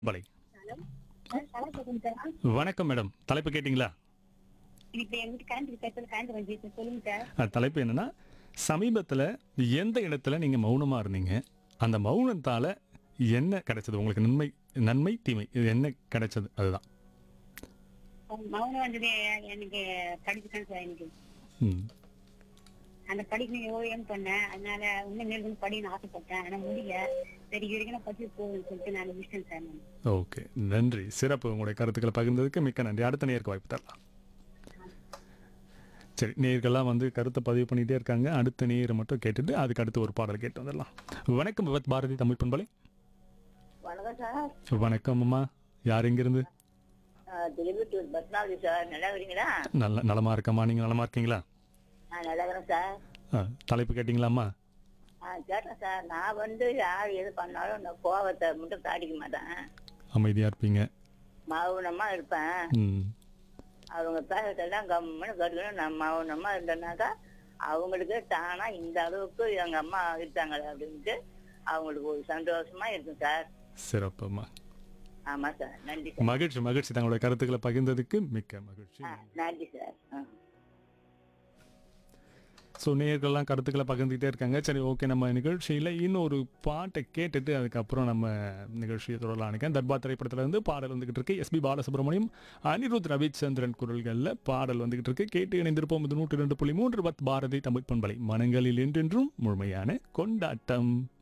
பலை hello sir caller பேசுங்க sir வணக்கம் madam தலைப்பு கேட்டிங்களா இப்போ எங்க வீட்டு கரண்ட் பேசுறது கரண்ட் வந்து சொல்லுங்க சார் அது தலைப்பு என்னன்னா சமீபத்தில் எந்த இடத்துல நீங்கள் மௌனமாக இருந்தீங்க அந்த மௌனத்தால் என்ன கிடைச்சது உங்களுக்கு நன்மை நன்மை தீமை இது என்ன கிடைச்சது அதுதான் மௌனம் வந்தது எனக்கு படிச்சுட்டேன் சார் எனக்கு ம் அந்த படிக்கணும் எவ்வளோ ஏன் பண்ணேன் அதனால இன்னும் மேலும் படிக்கணும்னு ஆசைப்பட்டேன் ஆனால் முடியல சரி இது வரைக்கும் நான் படிச்சு போகுதுன்னு சொல்லிட்டு நான் விட்டேன் சார் நான் ஓகே நன்றி சிறப்பு உங்களுடைய கருத்துக்களை பகிர்ந்ததுக்கு மிக்க நன்றி அடுத்த நேருக்கு வாய்ப்பு தரலாம் சரி நேர்கள்லாம் வந்து கருத்தை பதிவு பண்ணிகிட்டே இருக்காங்க அடுத்த நேரை மட்டும் கேட்டுட்டு அதுக்கு அடுத்து ஒரு பாடல் கேட்டு வந்துடலாம் வணக்கம் விவத் பாரதி தமிழ் பண்பலை வணக்கம் சார் வணக்கம் அம்மா யார் எங்கிருந்து திருவிட்டூர் பத்மாவதி சார் நல்லா இருக்கீங்களா நல்ல நலமா இருக்கம்மா நீங்கள் நலமா இருக்கீங்களா நான் நல்லா இருக்கிறேன் சார் ஆ, தலைப்பு கேட்டிங்களாம்மா ஆ கேட்டேன் சார் நான் வந்து யார் எது பண்ணாலும் இந்த கோவத்தை மட்டும் காட்டிக்க மாட்டேன் அமைதியாக இருப்பீங்க மௌனமா இருப்பேன் ம் அவங்க பேசுறதெல்லாம் கம்முன்னு கட்டுக்கணும் நான் மௌனமா இருந்தேன்னாக்கா அவங்களுக்கு தானா இந்த அளவுக்கு எங்க அம்மா இருக்காங்களே அப்படின்ட்டு அவங்களுக்கு ஒரு சந்தோஷமா இருக்கும் சார் சிறப்புமா ஆமா சார் நன்றி சார் மகிழ்ச்சி மகிழ்ச்சி தங்களுடைய கருத்துக்களை பகிர்ந்ததுக்கு மிக்க மகிழ்ச்சி ஆ, நன்றி சார் ஆ ஸோ நேயர்கள்லாம் கருத்துக்களை பகிர்ந்துக்கிட்டே இருக்காங்க சரி ஓகே நம்ம நிகழ்ச்சியில் இன்னொரு பாட்டை கேட்டுட்டு அதுக்கப்புறம் நம்ம நிகழ்ச்சியை தொடரலாம் நினைக்கிறேன் தர்பார் திரைப்படத்துல இருந்து பாடல் வந்துகிட்டு இருக்கு எஸ்பி பாலசுப்ரமணியம் அனிருத் ரவிச்சந்திரன் குரல்களில் பாடல் வந்துகிட்டு இருக்கு கேட்டு இணைந்திருப்போம் இது நூற்றி ரெண்டு புள்ளி மூன்று பத் பாரதி தமிழ் பண்பலை மனங்களில் என்றென்றும் முழுமையான கொண்டாட்டம்